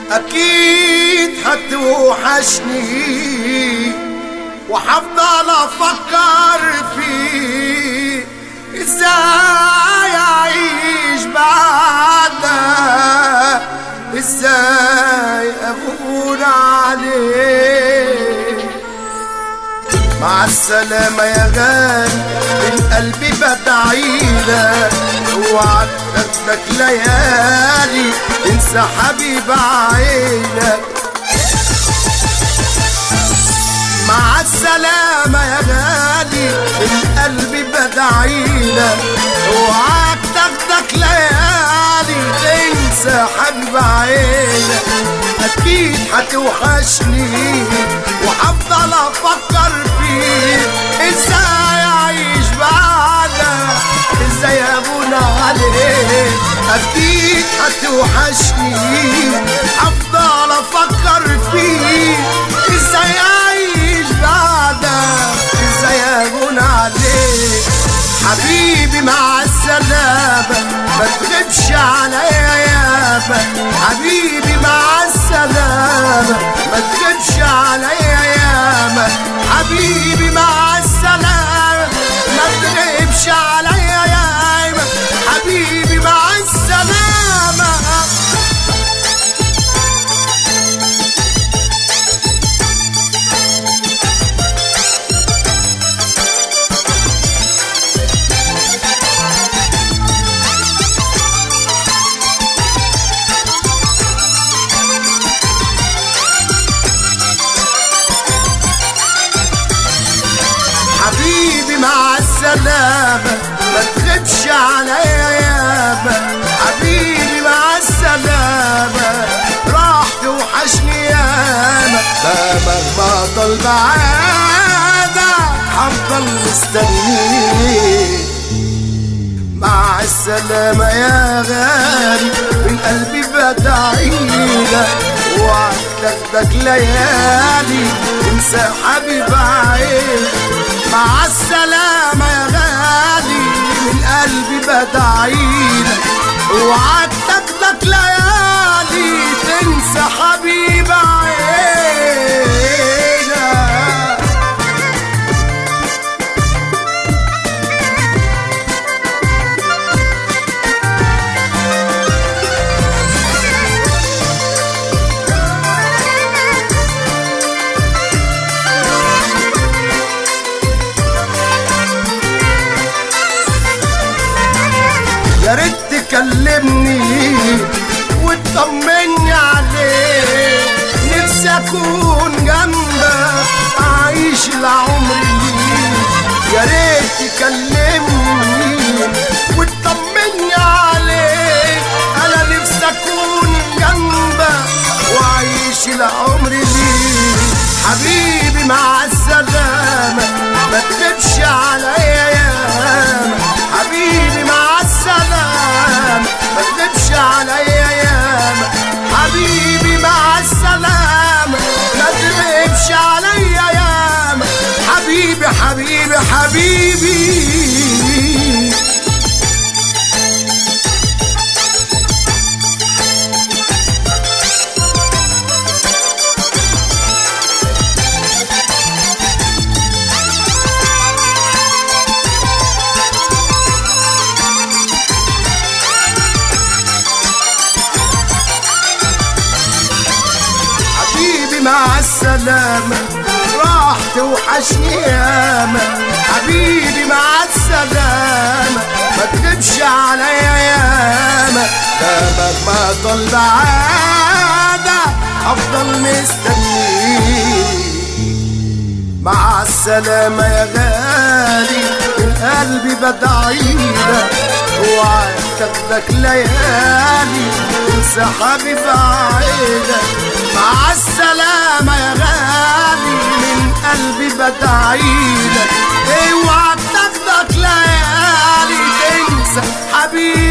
أكيد هتوحشني وحفضل أفكر فيه إزاي أعيش بعدك إزاي أكون عليك مع السلامة يا غالي من قلبي بدعيلك اوعى تاخدك ليالي انسى حبيب عينك مع السلامة يا غالي من قلبي بدعيلك اوعى تاخدك ليالي تنسى حبيب عينك اكيد هتوحشني وهفضل افكر فيك ازاي اعيش بعدك ازاي ابون عليك اكيد هتوحشني هفضل افكر فيك ازاي اعيش بعدك ازاي ابون عليك حبيبي مع السلامة ما تغيبش عليا يابا حبيبي مع السلامة ما تغيبش عليا يابا حبيبي مع السلامة ما تغيبش عليا يابا حبيبي مع السلامة حبيبي مع السلامة ما تغيبش عليا يابا حبيبي مع السلامة راح توحشني ياما مهما طال بعادك هفضل مستنيك مع السلامة يا غالي من قلبي بدعيلك وعدتك ليالي انسى حبيب عينك مع السلامة يا غالي من قلبي بدعيلك وعدتك ليالي تنسى حبيب عينك يا ريت تكلمني وتطمني عليك نفسي اكون جنبك اعيش العمر ليك يا ريت تكلمني وتطمني عليك انا نفسي اكون جنبك واعيش العمر ليك حبيبي مع السلامة ما تغيبش عليا ياما حبيبي مع السلامة ما تغيبش عليا ياما حبيبي مع السلامة ما تغيبش عليا ياما حبيبي حبيبي حبيبي حبيبي مع السلامة راح توحشني ياما حبيبي مع السلامة ما تغيبش عليا ياما دامك ما طل بعادة أفضل مستنيك مع السلامة يا غالي من قلبي بدعيلك اوعى تاخدك ليالي انسى حبيب عينك مع السلامة يا غالي من قلبي بدعيلك اوعى تاخدك ليالي تنسى حبيب